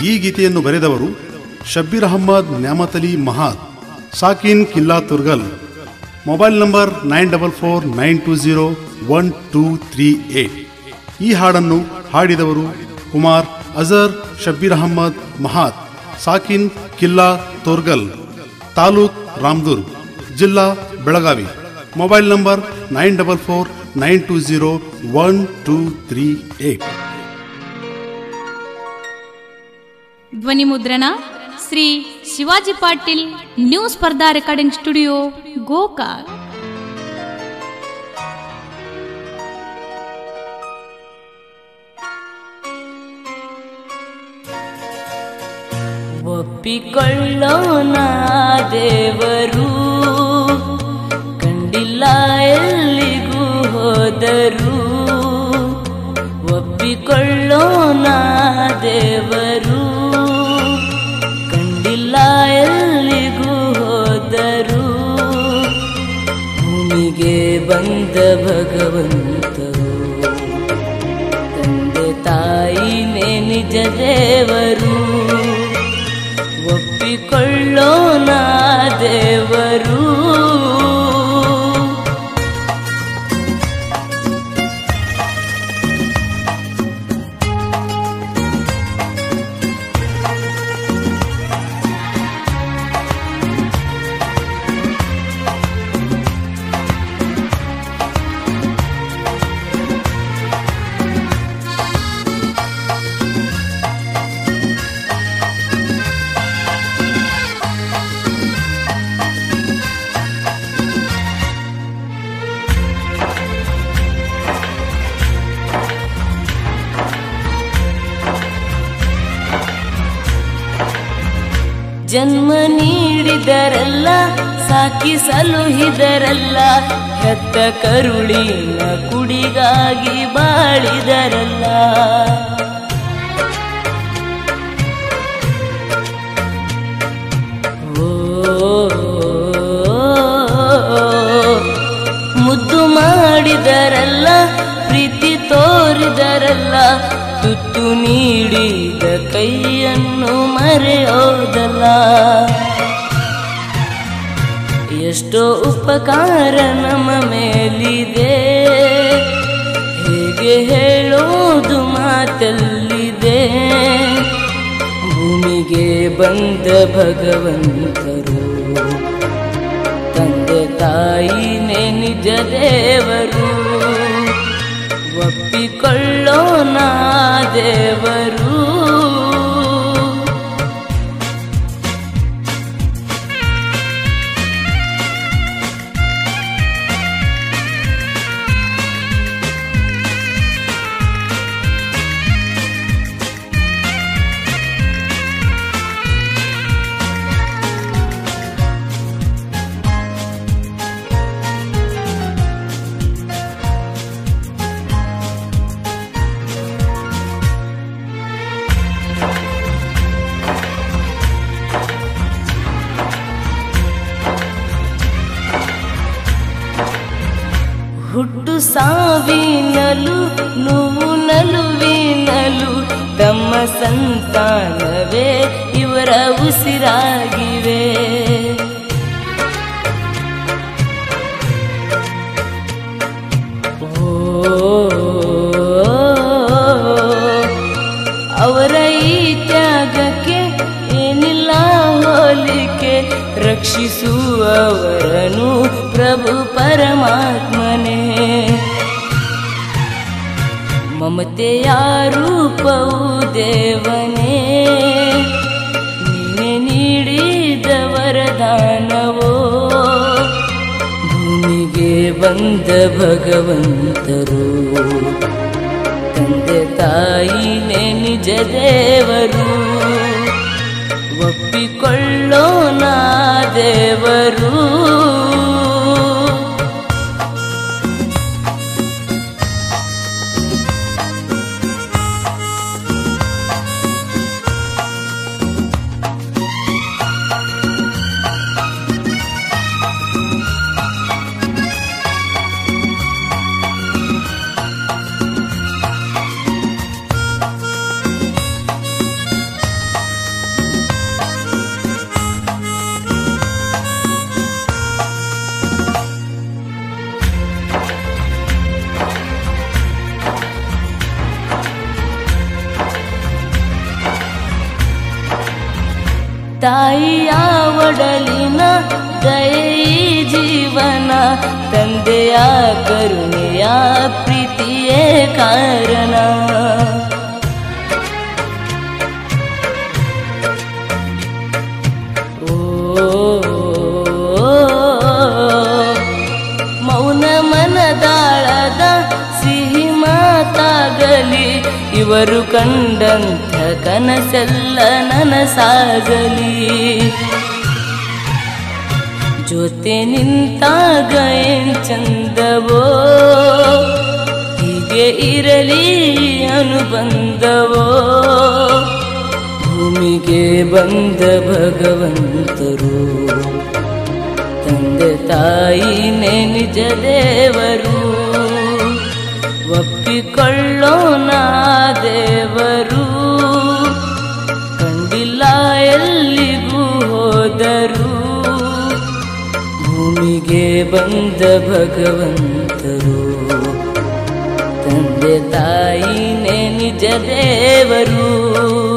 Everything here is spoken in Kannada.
ಈ ಗೀತೆಯನ್ನು ಬರೆದವರು ಶಬ್ಬೀರ್ ಅಹಮ್ಮದ್ ನ್ಯಾಮತ್ ಅಲಿ ಮಹಾದ್ ಸಾಕಿನ್ Killa Turgal mobile number nine double four nine two zero one two three eight ಈ ಹಾಡನ್ನು ಹಾಡಿದವರು ಕುಮಾರ್ ಅಜರ್ ಶಬ್ಬೀರ್ ಅಹಮ್ಮದ್ ಮಹಾದ್ ಸಾಕಿನ್ ಕಿಲ್ಲಾ ತೋರ್ಗಲ್ ತಾಲೂಕ್ ರಾಮದುರ್ಗ್ ಜಿಲ್ಲಾ Belagavi mobile number nine double four nine two zero one two three eight ಧ್ವನಿ ಮುದ್ರಣ Shri Shivaji Patil new Spardha recording studio Gokak ಒಪ್ಪಿಕೊಳ್ಳೋಣ ದೇವರು ಕಂಡಿಲ್ಲ ಎಲ್ಲಿಗೂ ಹೋದರು ಒಪ್ಪಿಕೊಳ್ಳೋಣ ದೇವರು ಕಂಡಿಲ್ಲ ಎಲ್ಲಿಗೂ ಹೋದರು ಭೂಮಿಗೆ ಬಂದ ಭಗವಂತರು ತಂದೆ ತಾಯಿನೇ ನಿಜ ದೇವರು ಒಪ್ಪಿಕೊಳ್ಳೋಣ ದೇವರು ಜನ್ಮ ನೀಡಿದರಲ್ಲ ಸಾಕಿ ಸಲುಹಿದರಲ್ಲ ಹೆತ್ತ ಕರುಳಿನ ಕುಡಿಗಾಗಿ ಬಾಳಿದರಲ್ಲ ಓ ಮುದ್ದು ಮಾಡಿದರಲ್ಲ ಪ್ರೀತಿ ತೋರಿದರಲ್ಲ ತುತ್ತು ನೀಡಿದ ಕೈಯನ್ನು ಮರೆಯೋದಲ್ಲ ಎಷ್ಟೋ ಉಪಕಾರ ನಮ್ಮ ಮೇಲಿದೆ ಹೇಗೆ ಹೇಳೋದು ಮಾತಲ್ಲಿದೆ ಭೂಮಿಗೆ ಬಂದ ಭಗವಂತರು ತಂದೆ ತಾಯಿನೇ ನಿಜ ದೇವರು ಒಪ್ಪಿಕೊಳ್ಳೋಣ ದೇವರು ಹುಟ್ಟು ಸಾವಿನಲು ನೋವು ನಲುವಿನಲು ತಮ್ಮ ಸಂತಾನವೇ ಇವರ ಉಸಿರಾಗಿವೆ ಓ, ಅವರ ಈ ತ್ಯಾಗಕ್ಕೆ ಏನಿಲ್ಲ ಹೋಲಿಕೆ ರಕ್ಷಿಸುವವರನು ಪ್ರಭು ಪರಮಾತ್ಮನೇ ಮಮತೆಯ ರೂಪವು ದೇವನೇ ನೀನೆ ನೀಡಿದ ವರದಾನವೋ ಭೂಮಿಗೆ ಬಂದ ಭಗವಂತರು ತಂದೆ ತಾಯಿನೇ ನಿಜ ದೇವರು ಒಪ್ಪಿಕೊಳ್ಳೋಣ ದೇವರು ತಾಯಿಯ ಒಡಲಿನ ದಯೆ ಜೀವನ ತಂದೆಯ ಕರುಣೆಯ ಪ್ರೀತಿಯೇ ಕಾರಣ ಓ ಮೌನ ಮನದಾಳದ ಸಿಹಿ ಮಾತಾಗಲಿ ಇವರು ಕಂಡಂಥ ಕನಸೆಲ್ಲ ನನಸಾಗಲಿ ಜೊತೆ ನಿಂತಾಗ ಏನ್ ಚಂದವೋ ಹೀಗೆ ಇರಲಿ ಅನುಬಂಧವೋ ಭೂಮಿಗೆ ಬಂದ ಭಗವಂತರು ತಂದೆ ತಾಯಿನೇ ನಿಜ ದೇವರು ಒಪ್ಪಿಕೊಳ್ಳೋಣ ದೇವರು ಕಂಡಿಲ್ಲ ಎಲ್ಲಿಗೂ ಹೋದರು ಭೂಮಿಗೆ ಬಂದ ಭಗವಂತರು ತಂದೆ ತಾಯಿನೇ ನಿಜ ದೇವರು